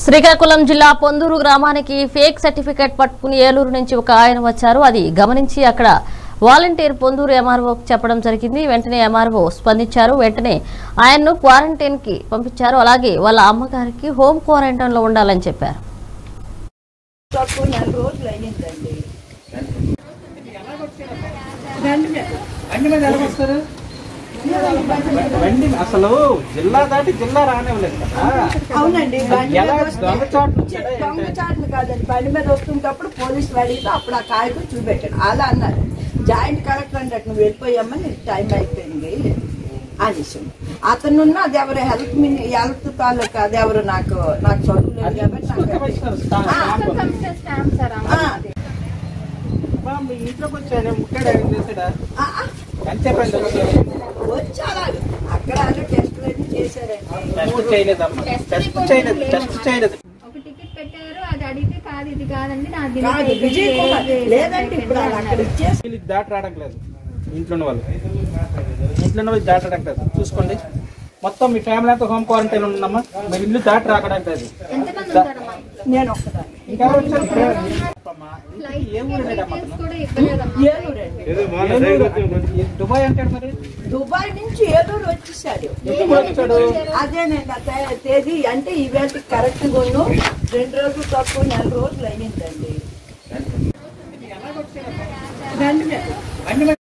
శ్రీకాకుళం జిల్లా పొందూరు గ్రామానికి fake certificate పట్టుకుని ఏలూరు నుంచి ఒక ఆయన వచ్చారు అది గమనించి అక్కడ వాలంటీర్ పొందూరు ఎంఆర్ఓ చెప్పడం జరిగింది వెంటనే ఎంఆర్ఓ స్పందించారు వెంటనే ఆయన్ను క్వారంటైన్ కి పంపించారు అలాగే వాళ్ళ అమ్మగారికి హోమ్ క్వారంటైన్ లో ఉండాలని చెప్పారు తక్కువ నెల రోజులు అయ్యిందండి బండి మీద ఎలా వస్తారు బండి అసలు జిల్లా దాటి జిల్లా రానివ్వలేదు కదా అవునండి బండి ఎలా మీద వస్తే- దొంగచాట్లు వచ్చాడా ఏంటి? దొంగచాట్లు కాదండి బండి మీద వస్తున్నప్పుడు పోలీసులు అడిగితే అప్పుడు ఆ కాయకు చూపెట్టాను అలా అన్నారు జాయింట్ కలెక్టర్ అంటే నువ్వు వెళ్ళిపోయామ్మా నీకు టైం అయిపోయింది అనేసి అతను అది ఎవరు హెల్త్ మిని హెల్త్ తాలూకా అది ఎవరు నాకు నాకు చదువు లేదు అది కాబట్టి నాకు తీసుకొస్తే వచ్చినారు స్టా- స్టాంపు. ఆ, అబ్బా, మీ ఇంట్లోకి వచ్చాడు ముట్టాడు ఏం చేశాడా ఆ, ఆ, ఎంతసేపు అయింది వచ్చి? వచ్చి అలాగే అక్కడ అలా టెస్టులు అన్ని చేశారండి టెస్ట్ చేయలేదమ్మా టెస్ట్ చేయలేదు టెస్ట్ చేయలేదు ఒక టికెట్ పెట్టారు అది అడిగితే కాదు ఇది కాదండి నాది కాదు విజయ్ కుమార్ లేదంటే ఇప్పుడు వాళ్ళు అక్కడ ఇచ్చేసి వీళ్ళకి దాటి రావడం లేదు ఇంట్లో ఉన్న వాళ్ళు ఇంట్లో ఉన్న వాళ్ళు దాటి రావడం లేదు చూసుకోండి మొత్తం మీ ఫ్యామిలీ అంతా హోమ్ క్వారంటైన్ ఉందమ్మా మరి ఇల్లు దాటి రావడానికి లేదు ఎంతమంది ఉంటారమ్మా నేను ఒక్కదాన్ని ఇంకెవరు వచ్చారు ఇక్కడ? అమ్మా, ఇంటికి ఏ ఊరు వెళ్ళాడమ్మా టికెట్స్ అతను? కూడా ఇవ్వలేదమ్మా ఏలూరండి ఏలూరు. దుబాయ్ అంటాడు మరి దుబాయ్ నుంచి ఏలూరు వచ్చేసాడు ఎప్పుడు వచ్చాడు అదేనండి ఆ తే- తేదీ అంటే ఈవేళ కరెక్ట్ గాను రెండు రోజులు తక్కువ నెల రోజులు అయ్యిందండి రండి మేడం. బండి మీద